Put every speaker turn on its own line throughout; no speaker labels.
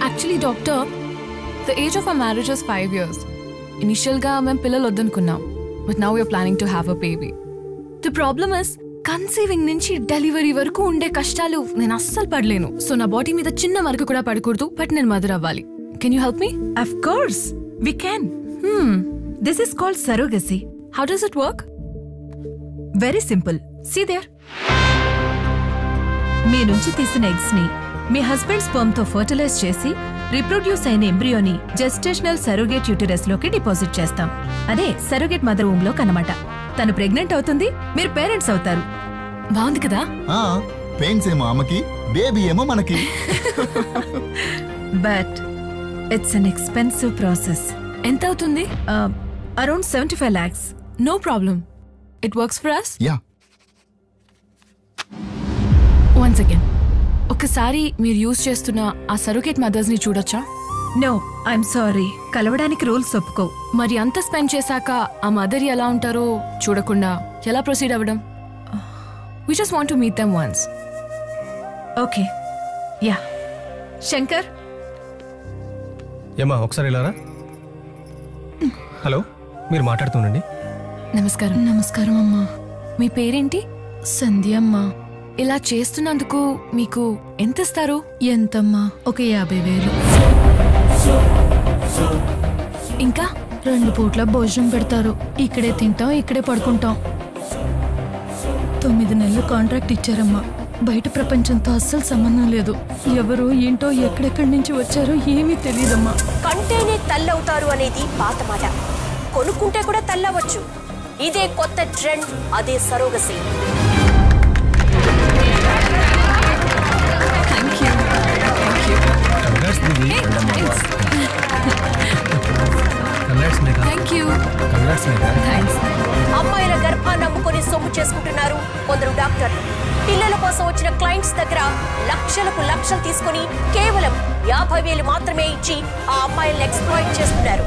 Actually doctor the age of a marriage is five years ఇనిషియల్గా మేము పిల్లలు వద్దనుకున్నాం but now your planning to have a baby the problem is conceiving నుంచి delivery వరకు ఉండే కష్టాలు నేను అస్సలు పడలేను సో నా బాడీ మీద చిన్న మరక కూడా పడకూడదు బట్ నేను మదర్ అవ్వాలి can you help me
Of course, we can. This is called surrogacy.
How does it work
Very simple. See there. మీ నుంచి తీసిన ఎగ్స్ ని మీ హస్బెండ్ స్పర్మ్ తో ఫర్టిలైజ్ చేసి రిప్రొడ్యూస్ అయిన ఎంబ్రియోని జెస్టేషనల్ సరోగేట్ యూటరస్ లోకి డిపాజిట్ చేస్తాం అదే సరోగేట్ మదర్ ఊమ్ లో కనమాట తను ప్రెగ్నెంట్ అవుతుంది మీరు పేరెంట్స్ అవుతారు
బాగుంది కదా
ఆ పెయిన్స్ ఏమో ఆమెకి బేబీ ఏమో మనకి
but it's an expensive process
ఎంత అవుతుంది
around seventy five lakhs
no problem it works for us
yeah
once again ఒకసారి మీరు యూజ్ చేస్తున్న ఆ సరోగేట్ మదర్స్ ని చూడొచ్చా
నో ఐఎమ్ సారీ కలవడానికి రూల్స్ ఒప్పుకో
మరి అంత స్పెండ్ చేశాక ఆ మదర్ ఎలా ఉంటారో చూడకుండా ఎలా ప్రొసీడ్ అవ్వడం we just want to meet them once
okay yeah Shankar
ఏమా ఒకసారి ఇలారా హలో మీరు మాట్లాడుతుండండి
నమస్కారం నమస్కారం అమ్మా మీ పేరేంటి సంధ్య అమ్మా ఇలా చేస్తున్నందుకు మీకు ఎంత ఇస్తారు ఎంతమ్మా ఒక యాభై వేలు ఇంకా రెండు పూట్ల భోజనం పెడతారు ఇక్కడే తింటాం ఇక్కడే పడుకుంటాం తొమ్మిది నెలలు కాంట్రాక్ట్ ఇచ్చారమ్మా బయట ప్రపంచంతో అస్సలు సంబంధం లేదు ఎవరు ఏంటో ఎక్కడెక్కడి నుంచి వచ్చారో ఏమీ తెలియదమ్మా
కంటేనే తల్లవుతారు అనేది పాత మాట కొనుక్కుంటే కూడా తల్లవచ్చు ఇదే కొత్త ట్రెండ్ అదే సరోగసి
థ్యాంక్ యూ
కంగ్రాట్స్ దీది congrats Megha
thank you
congrats Megha
thanks
అమ్మాయిల గర్భాన్ని నమ్ముకొని సొమ్ము చేసుకుంటున్నారు కొందరు డాక్టర్లు పిల్లల కోసం వచ్చిన క్లయింట్స్ దగ్గర లక్షలకు లక్షలు తీసుకొని కేవలం యాభై వేలు మాత్రమే ఇచ్చి ఆ అమ్మాయిలను ఎక్స్ప్లాయిట్ చేస్తున్నారు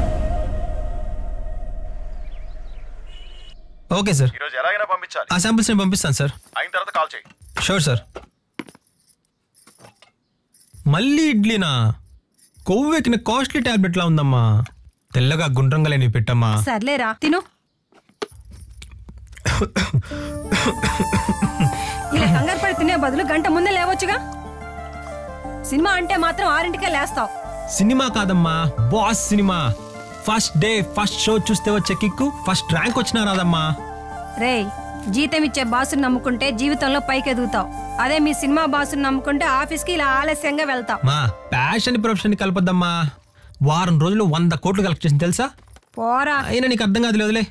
ఓకే సార్
ఈరోజు ఎలాగైనా పంపించాలి
ఆ శాంపిల్స్ నేను పంపిస్తాను సార్
అయిన తర్వాత కాల్ చేయి
షూర్ సార్ మళ్ళీ ఇడ్లీనా కొవ్వెక్కిన కాస్ట్లీ టాబ్లెట్లా ఉందమ్మా తెల్లగా గుండ్రంగా లేని పెట్టమ్మా
సర్లేరా తిను
ఇలా కంగారు పడి తినే బదులు గంట ముందే లేవచ్చుగా సినిమా అంటే మాత్రం ఆరింటికే లేస్తావు
సినిమా కాదమ్మా boss cinema first day first show చూస్తే వచ్చే కిక్కు ఫస్ట్ ర్యాంక్ వచ్చినా రాదమ్మా
రేయ్ జీతం ఇచ్చే బాసుని నమ్ముకుంటే జీవితంలో పైకి ఎదుగుతావు అదే మీ సినిమా బాసుని నమ్ముకుంటే ఆఫీస్కి ఇలా ఆలస్యంగా వెళ్తావు
మా ప్యాషన్ ప్రొఫెషన్ కలపద్దమ్మా వారం రోజులు వంద కోట్లు కలెక్ట్ చేసింది తెలుసా
పోరా
అయినా నీకు అర్థం కాదు వదిలే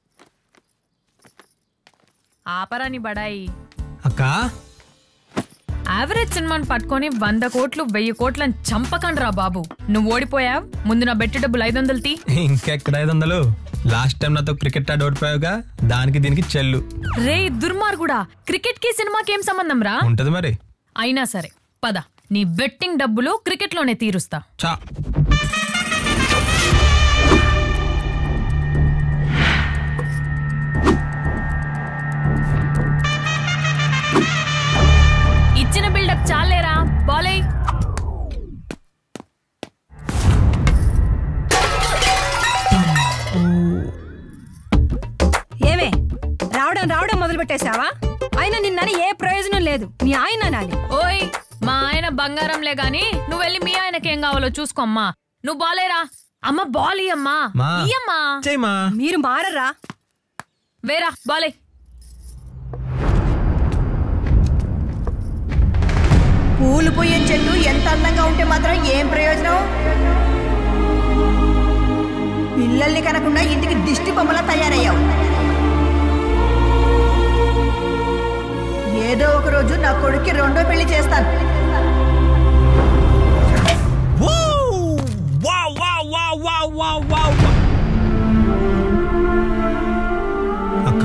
ఆపరాని బడాయి
అక్క
యావరేజ్ సినిమాని పట్టుకొని వంద కోట్లు వెయ్యి కోట్లని చంపకండి రా బాబు నువ్వు ఓడిపోయావు ముందు నా బెట్టు డబ్బులు ఐదు వందలు తీ
ఇంకెక్కడ ఐదు వందలు లాస్ట్ టైం నాతో క్రికెట్ ఆడి ఓడిపోయావుగా దానికి దీనికి చెల్లు
రే దుర్మార్గుడా క్రికెట్ కి సినిమాకి ఏం సంబంధం రా
ఉంటది మరి
అయినా సరే పద నీ బెట్టింగ్ డబ్బులు క్రికెట్ లోనే తీరుస్తా
చా
ఇచ్చిన బిల్డప్ చాలేరా బాలే
ఏమే రావడం రావడం మొదలు పెట్టేశావా అయినా నిన్నని ఏ ప్రయోజనం లేదు మీ ఆయన నాని
ఓయ్ మా ఆయన బంగారంలే గాని నువ్వు వెళ్ళి మీ ఆయనకి ఏం కావాలో చూసుకో అమ్మా నువ్వు బాలేరా అమ్మ బాల్ ఇయ్యమ్మా
మా
ఇయ్యమ్మా
చేయమా
మీరు మారరా
వేరా బాలే
పూలు పూయని చెట్టు ఎంత అందంగా ఉంటే మాత్రం ఏం ప్రయోజనం పిల్లల్ని కనకుండా ఇంటికి దిష్టి బొమ్మలా తయారయ్యావు ఏదో ఒక రోజు నా కొడుక్కి రెండో పెళ్లి చేస్తాను
అక్క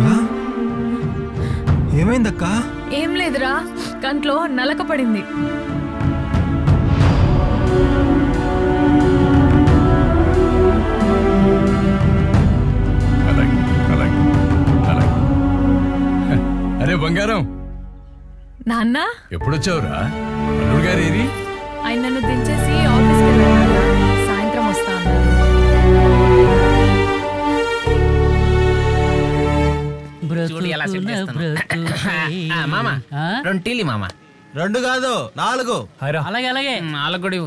ఏమైందక్క
ఏం లేదురా కంట్లో నలక పడింది
అలాగే అలాగే అలాగే అరే బంగారం
నాన్న
ఎప్పుడొచ్చావురా అల్లుడు గారు ఏరి
ఆయన నన్ను దించేసి ఆఫీస్కి వెళ్ళాను సాయంత్రం వస్తాను
చూడు ఎలా సెట్ చేస్తాను ఆ, మామ రెండు టీలి మామ
రెండు కాదు నాలుగు
అలాగే అలాగే నాలుగు కూడా ఇవ్వు.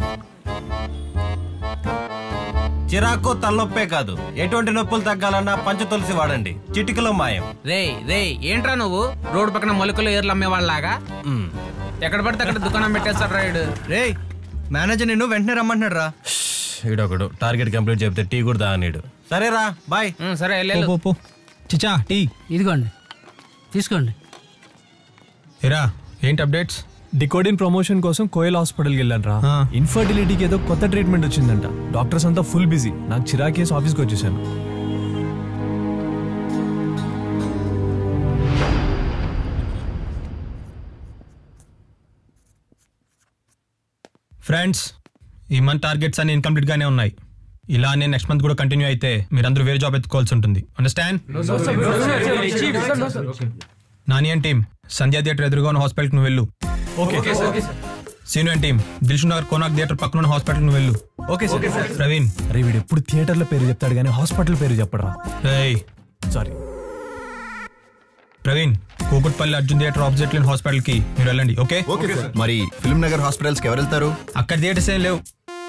చిరాకు తలనొప్పే కాదు ఎటువంటి నొప్పులు తగ్గాలన్నా పంచ తులసి వాడండి చిటికలో మాయం
రేయ్ రేయ్ ఏంట్రా నువ్వు రోడ్డు పక్కన మొలకలు ఏర్లు అమ్మేవాళ్ళలాగా ఎక్కడ పడితే అక్కడ దుకాణం పెట్టేస్తాడు రాయుడు
రే మేనేజర్ నిన్ను వెంటనే రమ్మంటున్నాడు రా ఈడొకడు టార్గెట్ కంప్లీట్ చెప్తే టీ కూడా తాగనీడు సరేరా బాయ్
సరే
పో, పో, పో. చిచ్చా టీ
ఇదిగోండి తీసుకోండి
ఎరా ఏంటి అప్డేట్స్
డికోడిన్ ప్రమోషన్ కోసం కోయల్ హాస్పిటల్కి వెళ్ళాను రా ఇన్ఫర్టిలిటీకి ఏదో కొత్త ట్రీట్మెంట్ వచ్చిందంట డాక్టర్స్ అంతా ఫుల్ బిజీ నాకు చిరాకేసి ఆఫీస్కి వచ్చేసాను
ఫ్రెండ్స్ ఈ మంత్ టార్గెట్స్ అన్ని ఇన్కంప్లీట్ గానే ఉన్నాయి ఇలానే నెక్స్ట్ మంత్ కూడా కంటిన్యూ అయితే మీరందరూ వేరే జాబ్ ఎత్తుకోవాల్సి ఉంటుంది understand Nani and team Sandhya theatre ఎదురుగా ఉన్న హాస్పిటల్కి నువ్వు వెళ్ళు
okay
Seenu and team Dilsukh Nagar Konark theatre పక్కన ఉన్న హాస్పిటల్ నువ్వు వెళ్ళు
ఓకే సార్
ప్రవీణ్
అరే వీడు ఎప్పుడు థియేటర్ల పేరు చెప్తాడు కానీ హాస్పిటల్ పేరు చెప్పడరా
రేయ్
sorry
Praveen Kukatpally Arjun theatre opposite లేని హాస్పిటల్ కి మీరు వెళ్ళండి ఓకే
ఓకే సార్ మరి ఫిల్మ్ నగర్ హాస్పిటల్స్ కి ఎవరు వెళ్తారు
అక్కడ థియేటర్స్ ఏం లేవు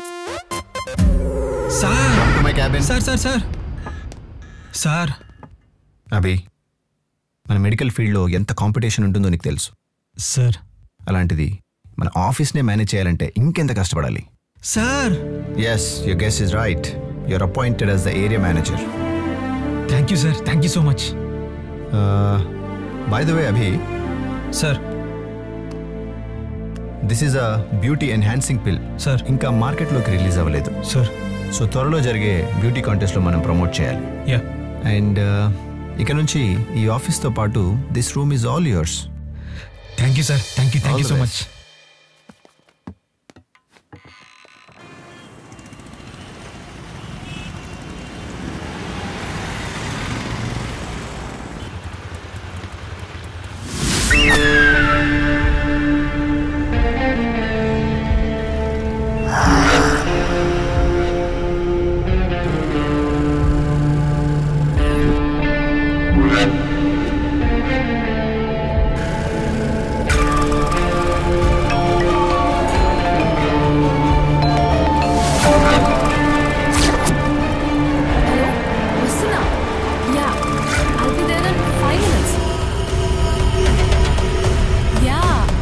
sir
my cabin
sir sir sir sir
Abhi మన మెడికల్ ఫీల్డ్లో ఎంత కాంపిటీషన్ ఉంటుందో నీకు తెలుసు
సార్
అలాంటిది మన ఆఫీస్నే మేనేజ్ చేయాలంటే ఇంకెంత కష్టపడాలి
sir
yes your guess is right your appointed as the area manager
thank you sir thank you so much
by the way Abhi
sir
this is a beauty enhancing pill
sir
ఇంకా మార్కెట్లోకి release అవ్వలేదు
sir
so త్వరలో జరిగే beauty కాంటెస్ట్లో మనం promote చేయాలి
yeah
and ఇక నుంచి ఈ ఆఫీస్తో పాటు this room is all yours
thank you sir thank you thank you so much
వస్తున్నా yeah I'll be there in five minutes yeah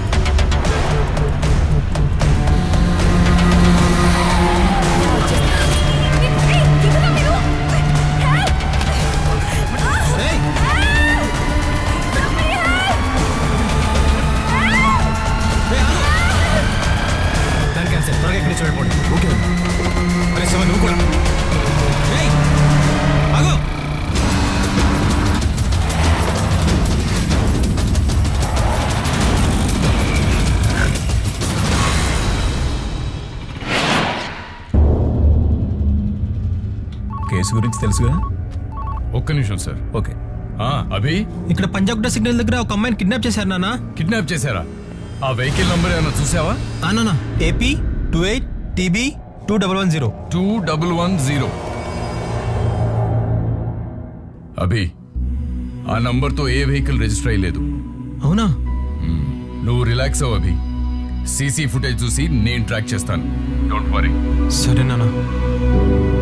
దాని క్యాన్సర్ త్వరగా ఇక్కడ చూడండి ఓకే మరి శివ నువ్వు కూడా ఏయ్, ఆగు
కేసు గురించి తెలుసుగా
ఒక్క నిమిషం సార్
ఓకే
ఆ, అభి
ఇక్కడ పంజాగుట్ట సిగ్నల్ దగ్గర ఒక అమ్మాయిని కిడ్నాప్ చేశారు నాన్న
కిడ్నాప్ చేశారా ఆ వెహికల్ నంబర్ ఏమైనా చూసావా
నాన్న AP two eight TB two double one zero
two double one zero అభి ఆ నంబర్తో ఏ వెహికల్ రిజిస్టర్ అయ్యలేదు
అవునా
నువ్వు రిలాక్స్ అవ్వు అభి సీసీ ఫుటేజ్ చూసి నేను ట్రాక్ చేస్తాను డోంట్ వరీ
సరే నాన్న